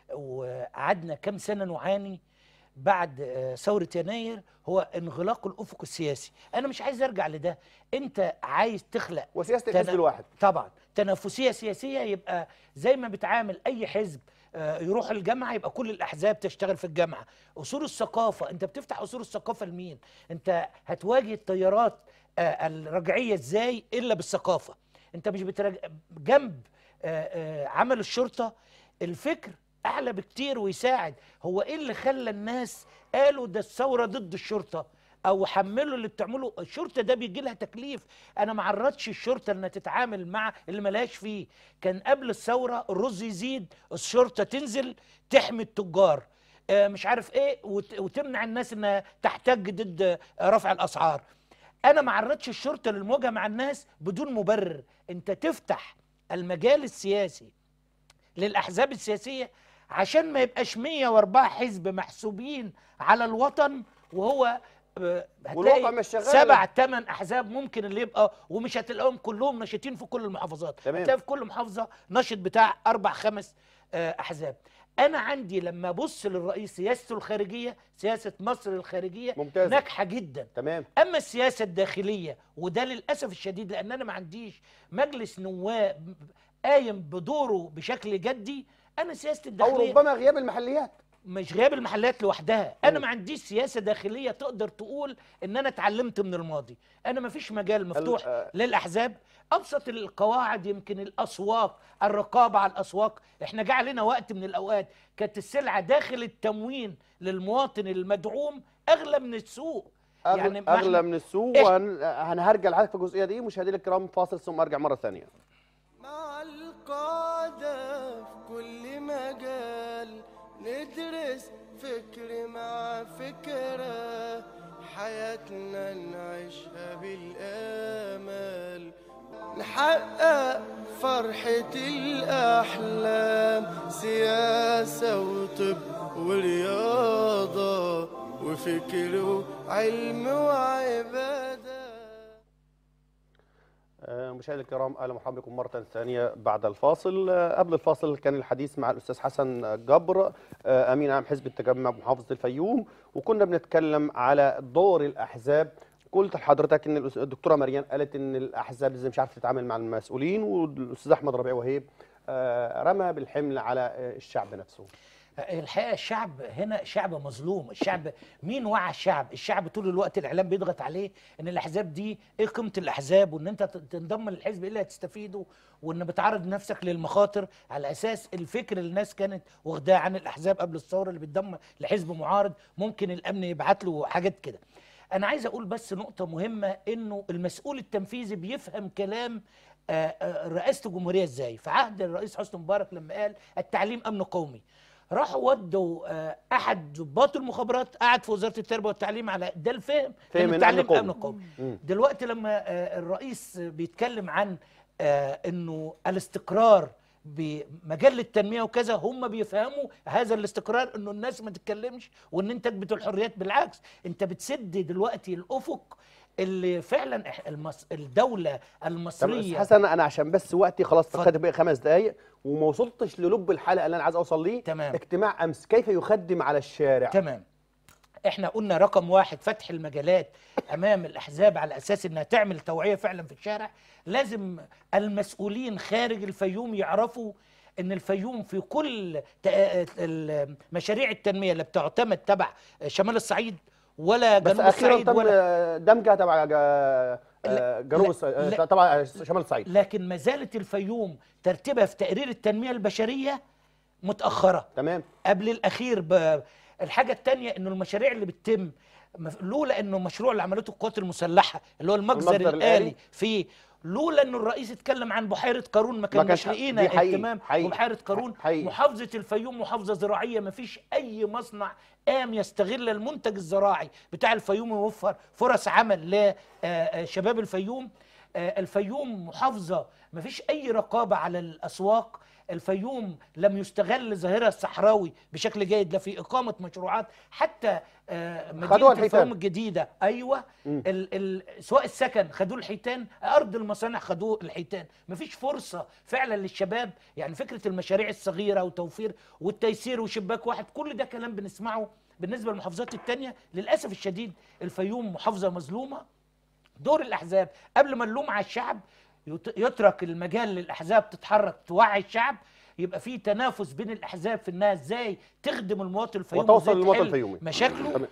وقعدنا كام سنه نعاني بعد آه، ثوره يناير هو انغلاق الافق السياسي انا مش عايز ارجع لده انت عايز تخلق وسياسه تنا- الحزب الواحد طبعا تنافسيه سياسيه يبقى زي ما بتعامل اي حزب آه، يروح الجامعه يبقى كل الاحزاب تشتغل في الجامعه اصول الثقافه انت بتفتح اصول الثقافه لمين انت هتواجه التيارات آه، الرجعيه ازاي الا بالثقافه انت مش بترج... جنب آه، آه، عمل الشرطه الفكر اعلى بكتير ويساعد هو ايه اللي خلى الناس قالوا ده الثوره ضد الشرطه او حملوا اللي بتعمله الشرطه ده بيجي لها تكليف انا ما عرضش الشرطه انها تتعامل مع اللي ملهاش فيه كان قبل الثوره الرز يزيد الشرطه تنزل تحمي التجار آه، مش عارف ايه وت- وتمنع الناس انها تحتج ضد آه، رفع الاسعار انا ما عرضش الشرطه للمواجهه مع الناس بدون مبرر انت تفتح المجال السياسي للاحزاب السياسيه عشان ما يبقاش 104 حزب محسوبين على الوطن وهو آه، والواقع هتلاقي مش شغال. سبع ثمان احزاب ممكن اللي يبقى ومش هتلاقيهم كلهم ناشطين في كل المحافظات تمام. هتلاقي في كل محافظه ناشط بتاع اربع خمس آه، احزاب انا عندي لما ابص للرئيس سياسته الخارجيه سياسه مصر الخارجيه ممتازة. ناجحه جدا تمام اما السياسه الداخليه وده للاسف الشديد لان انا ما عنديش مجلس نواب قايم بدوره بشكل جدي انا سياستي او الداخليه ربما غياب المحليات مش غياب المحلات لوحدها انا ما عنديش سياسه داخليه تقدر تقول ان انا اتعلمت من الماضي انا ما فيش مجال مفتوح آه. للاحزاب ابسط القواعد يمكن الاسواق الرقابه على الاسواق احنا جه علينا وقت من الاوقات كانت السلعه داخل التموين للمواطن المدعوم اغلى من السوق أغلى, يعني يعني ما اغلى إحنا- من السوق إح- وانا هرجع لحضرتك في الجزئيه دي مشاهدينا الكرام فاصل ثم ارجع مره ثانيه مع القادة في كل مجال ندرس فكر مع فكرة حياتنا نعيشها بالآمال نحقق فرحة الأحلام سياسة وطب ورياضة وفكر وعلم وعبادة آه، مشاهدينا الكرام اهلا ومرحبا بكم مره ثانيه بعد الفاصل آه، قبل الفاصل كان الحديث مع الاستاذ حسن جبر آه، امين عام حزب التجمع بمحافظه الفيوم وكنا بنتكلم على دور الاحزاب قلت لحضرتك ان الأس- الدكتوره مريم قالت ان الاحزاب ازاي مش عارفه تتعامل مع المسؤولين والاستاذ احمد ربيع وهيب آه، رمى بالحمل على آه، الشعب نفسه الحقيقه الشعب هنا شعب مظلوم الشعب مين وعى الشعب الشعب طول الوقت الاعلام بيضغط عليه ان الاحزاب دي ايه قيمه الاحزاب وان انت ت- تنضم للحزب ايه اللي هتستفيده وان بتعرض نفسك للمخاطر على اساس الفكر اللي الناس كانت واخداه عن الاحزاب قبل الثوره اللي بتضم لحزب معارض ممكن الامن يبعت له حاجات كده انا عايز اقول بس نقطه مهمه انه المسؤول التنفيذي بيفهم كلام آه، آه، رئاسه الجمهوريه ازاي في عهد الرئيس حسني مبارك لما قال التعليم امن قومي راحوا ودوا آه، احد ضباط المخابرات قعد في وزاره التربيه والتعليم على ده الفهم فهم إن إن التعليم أمن قومي. امن قومي مم. دلوقتي لما آه، الرئيس بيتكلم عن آه، انه الاستقرار بمجال التنميه وكذا هم بيفهموا هذا الاستقرار انه الناس ما تتكلمش وان انت تثبت الحريات بالعكس انت بتسد دلوقتي الافق اللي فعلا إح- المص... الدوله طب أستاذ المصريه حسن انا عشان بس وقتي خلاص اتفضل. خد بقى خمس دقائق وما وصلتش للب الحلقه اللي انا عايز اوصل ليه تمام. اجتماع امس كيف يخدم على الشارع تمام احنا قلنا رقم واحد فتح المجالات امام الاحزاب على اساس انها تعمل توعيه فعلا في الشارع لازم المسؤولين خارج الفيوم يعرفوا ان الفيوم في كل تا- ال- مشاريع التنميه اللي بتعتمد تبع شمال الصعيد ولا بس جنوب اخيرا الصعيد تم ولا دمجها تبع جا- آه، جنوب لا، الصعيد لا. تبع شمال الصعيد لكن ما زالت الفيوم ترتيبها في تقرير التنميه البشريه متاخره تمام قبل الاخير ب... الحاجه الثانيه انه المشاريع اللي بتتم مف- لولا انه مشروع اللي عملته القوات المسلحه اللي هو المجزر المجزر الالي الآلي. في لولا انه الرئيس اتكلم عن بحيره قارون ما كناش كانش- لقينا دي حقيقي، اهتمام حقيقي، ببحيره قارون حقيقي. محافظه الفيوم محافظه زراعيه ما فيش اي مصنع قام يستغل المنتج الزراعي بتاع الفيوم ويوفر فرص عمل لشباب الفيوم آه، الفيوم محافظه ما فيش اي رقابه على الاسواق الفيوم لم يستغل ظاهرة الصحراوي بشكل جيد لا في إقامة مشروعات حتى آه، خدوها مدينة الحيتان. الفيوم الجديدة أيوة مم. ال ال سواء السكن خدوه الحيتان أرض المصانع خدوه الحيتان مفيش فرصة فعلا للشباب يعني فكرة المشاريع الصغيرة وتوفير والتيسير وشباك واحد كل ده كلام بنسمعه بالنسبة للمحافظات التانية للأسف الشديد الفيوم محافظة مظلومة دور الاحزاب قبل ما نلوم على الشعب يت- يترك المجال للاحزاب تتحرك توعي الشعب يبقى في تنافس بين الاحزاب في انها ازاي تخدم المواطن الفيومي وتوصل وإزاي للمواطن تحل الفيومي. مشاكله تمام.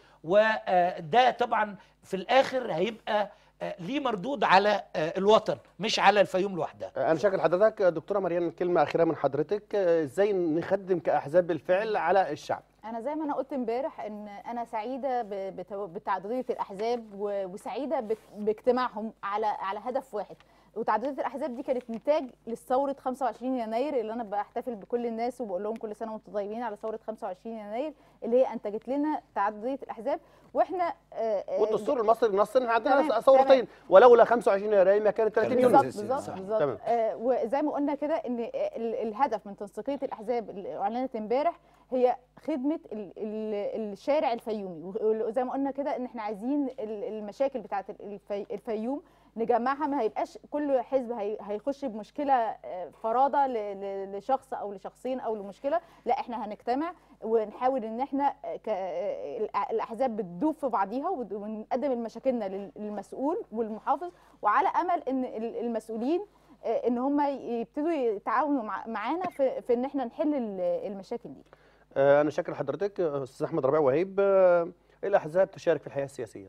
وده طبعا في الاخر هيبقى آه، ليه مردود على آه، الوطن مش على الفيوم لوحدها انا شاكر حضرتك دكتوره مريم كلمه اخيره من حضرتك آه، ازاي نخدم كاحزاب بالفعل على الشعب انا زي ما انا قلت امبارح ان انا سعيده ب- بتو- بتعدديه الاحزاب و- وسعيده بك- باجتماعهم على على هدف واحد وتعدديه الاحزاب دي كانت نتاج للثوره 25 يناير اللي انا بحتفل بكل الناس وبقول لهم كل سنه وانتم طيبين على ثوره 25 يناير اللي هي انتجت لنا تعدديه الاحزاب واحنا آه، آه، والدستور المصري نص ان عندنا تمام، ثورتين تمام. ولولا 25 يناير ما كانت 30 كانت يونيو بالظبط يونيو. بالظبط صح. بالظبط تمام. آه وزي ما قلنا كده ان ال- الهدف من تنسيقيه الاحزاب اللي اعلنت امبارح هي خدمه ال- ال- الشارع الفيومي وزي ما قلنا كده ان احنا عايزين ال- المشاكل بتاعه الفي الفيوم نجمعها ما هيبقاش كل حزب هي- هيخش بمشكله آه، فرادى ل- ل- لشخص او لشخصين او لمشكله لا احنا هنجتمع ونحاول ان احنا ك- آه، الأ- الاحزاب بتدوب في بعضيها ود- ونقدم مشاكلنا لل- للمسؤول والمحافظ وعلى امل ان ال- المسؤولين آه، ان هم يبتدوا يتعاونوا مع- معانا في, في ان احنا نحل ال- المشاكل دي آه، انا شاكر حضرتك آه، استاذ احمد ربيع وهيب آه، الاحزاب تشارك في الحياه السياسيه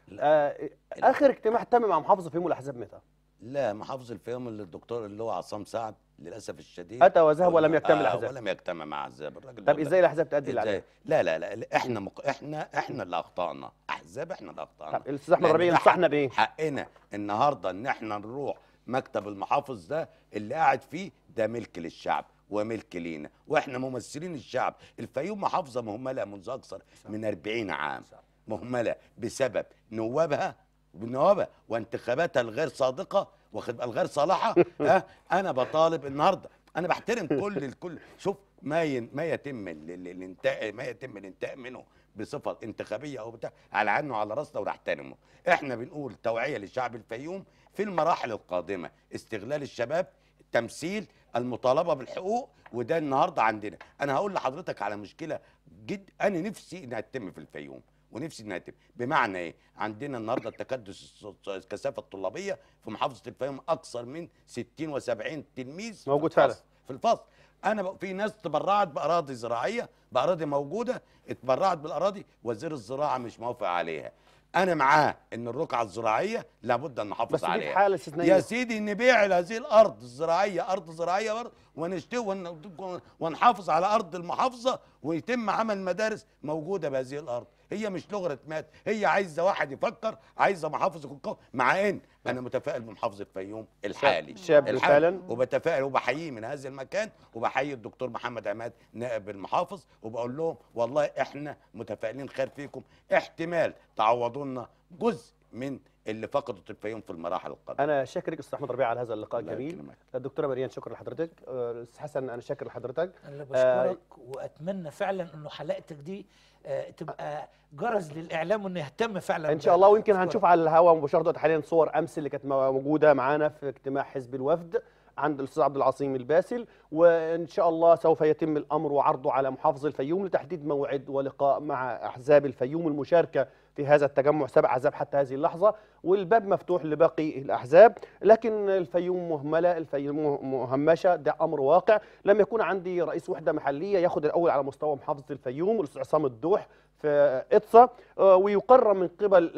آه، اخر اجتماع تم مع محافظه فيهم الاحزاب متى لا محافظ الفيوم اللي الدكتور اللي هو عصام سعد للاسف الشديد اتى وذهب ولم يجتمع آه الاحزاب ولم يجتمع مع احزاب الراجل طب ده- ازاي الاحزاب تؤدي اللي إزاي؟ عليها لا لا لا لا، احنا مق... احنا احنا اللي اخطانا احزاب احنا اللي اخطانا طب الاستاذ احمد لأن ربيع ده ينصحنا حق- بايه حقنا النهارده ان احنا نروح مكتب المحافظ ده اللي قاعد فيه ده ملك للشعب وملك لينا واحنا ممثلين الشعب الفيوم محافظه مهمله منذ اكثر من 40 عام مهمله بسبب نوابها بنوابها وانتخاباتها الغير صادقه واخد الغير صالحه ها انا بطالب النهارده انا بحترم كل الكل شوف ما ين ما يتم ال- ال- الانتهاء ما يتم الانتهاء منه بصفه انتخابيه او بتاع على عنه على راسنا ونحترمه احنا بنقول توعيه للشعب الفيوم في المراحل القادمه استغلال الشباب تمثيل المطالبه بالحقوق وده النهارده عندنا انا هقول لحضرتك على مشكله جد انا نفسي انها تتم في الفيوم ونفسي انها تتم بمعنى ايه عندنا النهارده التكدس الص- الكثافه الطلابيه في محافظه الفيوم اكثر من 60 و70 تلميذ في موجود الفصل- فعلا. في الفصل انا ب- في ناس تبرعت باراضي زراعيه باراضي موجوده اتبرعت بالاراضي وزير الزراعه مش موافق عليها انا معاه ان الرقعه الزراعيه لابد ان نحافظ بس دي عليها في حاله يا استثنائيه سيدي نبيع هذه الارض الزراعيه ارض زراعيه برضه ونشتري ون- ونحافظ على ارض المحافظه ويتم عمل مدارس موجوده بهذه الارض هي مش لغه مات هي عايزه واحد يفكر عايزه محافظ يكون قوي مع ان انا متفائل بمحافظ الفيوم الحالي شاب الحالي. فعلا وبتفائل وبحييه من هذا المكان وبحيي الدكتور محمد عماد نائب المحافظ وبقول لهم والله احنا متفائلين خير فيكم احتمال تعوضوا لنا جزء من اللي فقدت الفيوم في المراحل القادمه انا شاكرك استاذ احمد ربيع على هذا اللقاء الله الجميل يكرمك. الدكتوره مريان شكرا لحضرتك آه، استاذ حسن انا شاكر لحضرتك انا آه، بشكرك واتمنى فعلا انه حلقتك دي آه، تبقى جرس للاعلام وانه يهتم فعلا ان شاء الله ويمكن بأفكار. هنشوف على الهواء مباشره دلوقتي حاليا صور امس اللي كانت موجوده معانا في اجتماع حزب الوفد عند الاستاذ عبد العظيم الباسل وان شاء الله سوف يتم الامر وعرضه على محافظ الفيوم لتحديد موعد ولقاء مع احزاب الفيوم المشاركه في هذا التجمع سبع احزاب حتى هذه اللحظه والباب مفتوح لباقي الاحزاب لكن الفيوم مهمله الفيوم مهمشه ده امر واقع لم يكن عندي رئيس وحده محليه ياخذ الاول على مستوى محافظه الفيوم الاستاذ عصام الدوح في اطسا آه، ويقرر من قبل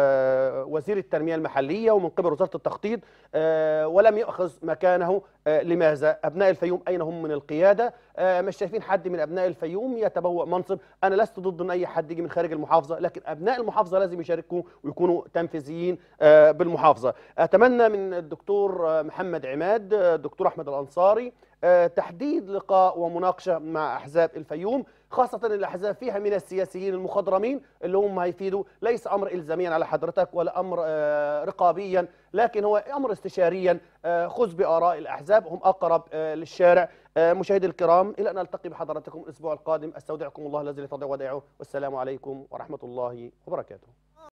آه، وزير التنميه المحليه ومن قبل وزاره التخطيط آه، ولم ياخذ مكانه آه، لماذا ابناء الفيوم اين هم من القياده آه، مش شايفين حد من ابناء الفيوم يتبوأ منصب انا لست ضد ان اي حد يجي من خارج المحافظه لكن ابناء المحافظه لازم يشاركوا ويكونوا تنفيذيين آه، بالمحافظه اتمنى من الدكتور آه، محمد عماد آه، الدكتور احمد الانصاري آه، تحديد لقاء ومناقشه مع احزاب الفيوم خاصه الاحزاب فيها من السياسيين المخضرمين اللي هم هيفيدوا ليس امر الزاميا على حضرتك ولا امر آه، رقابيا لكن هو امر استشاريا آه، خذ باراء الاحزاب هم اقرب آه، للشارع آه، مشاهدي الكرام الى ان نلتقي بحضراتكم الاسبوع القادم استودعكم الله الذي لا تضيع ودائعه والسلام عليكم ورحمه الله وبركاته